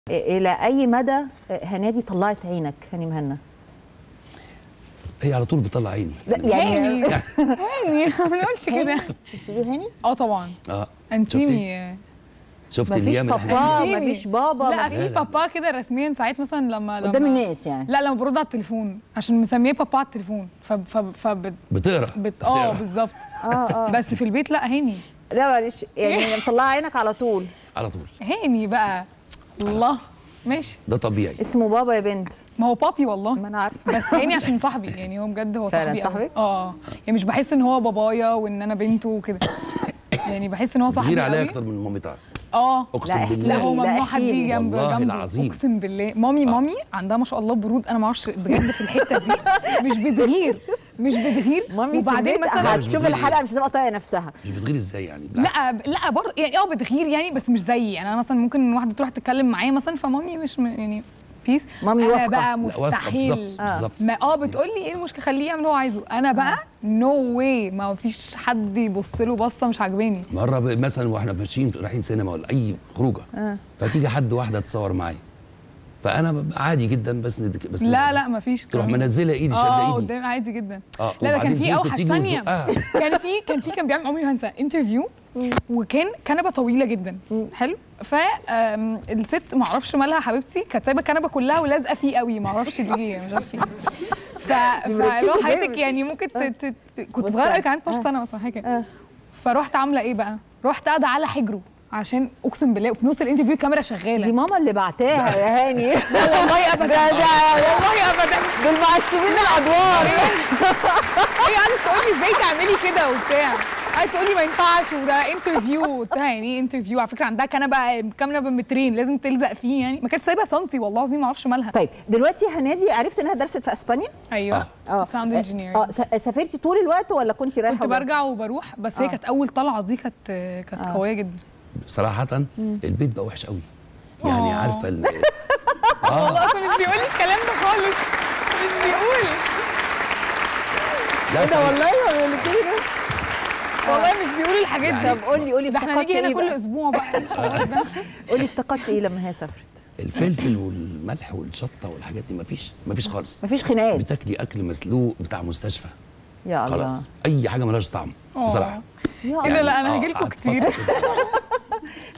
الى اي مدى هنادي طلعت عينك هاني مهنا هي على طول بتطلع عيني لا يعني هاني هاني ما بنقولش كده شيلوا هاني اه طبعا اه شفتي انتيمي شفتي مفيش الايام اللي احنا بابا فيها؟ مفيش بابا لا مفيش- في بابا كده رسميا ساعات مثلا لما لما قدام الناس يعني لا لما برد على التليفون عشان مسميه بابا على التليفون ف ف فبت بتقرا بت اه بتقرا. بالظبط اه اه بس في البيت لا هاني لا معلش يعني مطلعه عينك على طول على طول هاني بقى الله ماشي ده طبيعي اسمه بابا يا بنت ما هو بابي والله ما انا عارفه بس هاني عشان صاحبي يعني هو بجد هو فعلا صاحبي أوي. صاحبك؟ اه يعني مش بحس ان هو بابايا وان انا بنته وكده يعني بحس ان هو صاحبي بتغير عليها أوي. اكتر من مامتها اه اقسم لا، بالله لا هو لا، ممنوع حد احكيلي. يجي جنب والله جنبه العظيم. اقسم بالله مامي مامي عندها ما شاء الله برود انا ما اعرفش بجد في الحته دي مش بتغير مش بتغير مامي وبعدين في البيت مثلا مش هتشوف بتغير. الحلقه مش هتبقى طايقه نفسها مش بتغير ازاي يعني بالعكس. لا لا برضه يعني اه بتغير يعني بس مش زيي يعني انا مثلا ممكن واحده تروح تتكلم معايا مثلا فمامي مش م- يعني بيس مامي أنا واثقة. بقى لا واثقه مستحيل بالظبط بالظبط ما اه بتقول لي ايه المشكله خليه يعمل اللي هو عايزه انا بقى نو واي ما فيش حد يبص له بصه مش عاجباني مره ب- مثلا واحنا ماشيين رايحين سينما ولا اي خروجه آه. فتيجي حد واحده تصور معايا فانا ببقى عادي جدا بس ندك بس لا لا ما فيش تروح منزله ايدي شاده اه ايدي قدام عادي جدا اه لا ده كان وبعدين في ممكن اوحش تيجي ثانيه وتزقها. كان في كان في كان بيعمل عمري ما هنسى انترفيو وكان كنبه طويله جدا حلو فالست ما اعرفش مالها حبيبتي كانت سايبه الكنبه كلها ولازقه فيه قوي ما اعرفش ليه مش عارفه فيه ف فلو مركزة حياتك جامد. يعني ممكن ت... ت... ت... كنت بص صغيره يعني. كان عندي 12 آه. سنه مثلا حاجه كده آه. فرحت عامله ايه بقى؟ رحت قاعده على حجره عشان اقسم بالله وفي نص الانترفيو الكاميرا شغاله دي ماما اللي بعتاها يا هاني لا والله ابدا ده ده والله ابدا دول معسبين الادوار هي قعدت تقول لي ازاي تعملي كده وبتاع قعدت تقول لي ما ينفعش وده انترفيو وبتاع يعني ايه انترفيو على فكره عندها كنبه كنبه بمترين لازم تلزق فيه يعني ما كانتش سايبه سنتي والله العظيم ما اعرفش مالها طيب دلوقتي هنادي عرفت انها درست في اسبانيا ايوه اه ساوند انجينير اه س- سافرتي طول الوقت ولا كنت رايحه كنت وجاية؟ برجع وبروح بس هي آه. كانت اول طلعه دي كانت كانت آه. قويه جدا صراحه البيت بقى وحش قوي يعني آه. عارفه ال- والله اصلا مش بيقول لي الكلام ده خالص مش بيقول لا ايه ده صحيح. والله ولا قلت لي ده والله مش بيقول لي الحاجات يعني- دي طب قولي قولي ده احنا افتقدت نيجي هنا ايه كل بقى؟ اسبوع بقى قولي افتقدت ايه لما هي سافرت الفلفل والملح والشطه والحاجات دي مفيش مفيش خالص مفيش خناقات بتاكلي اكل مسلوق بتاع مستشفى يا الله خلاص اي حاجه ملهاش طعم آه. بصراحه يا ايه ده الله لا انا آه، هاجي لكم قعدت فترة كتير كده.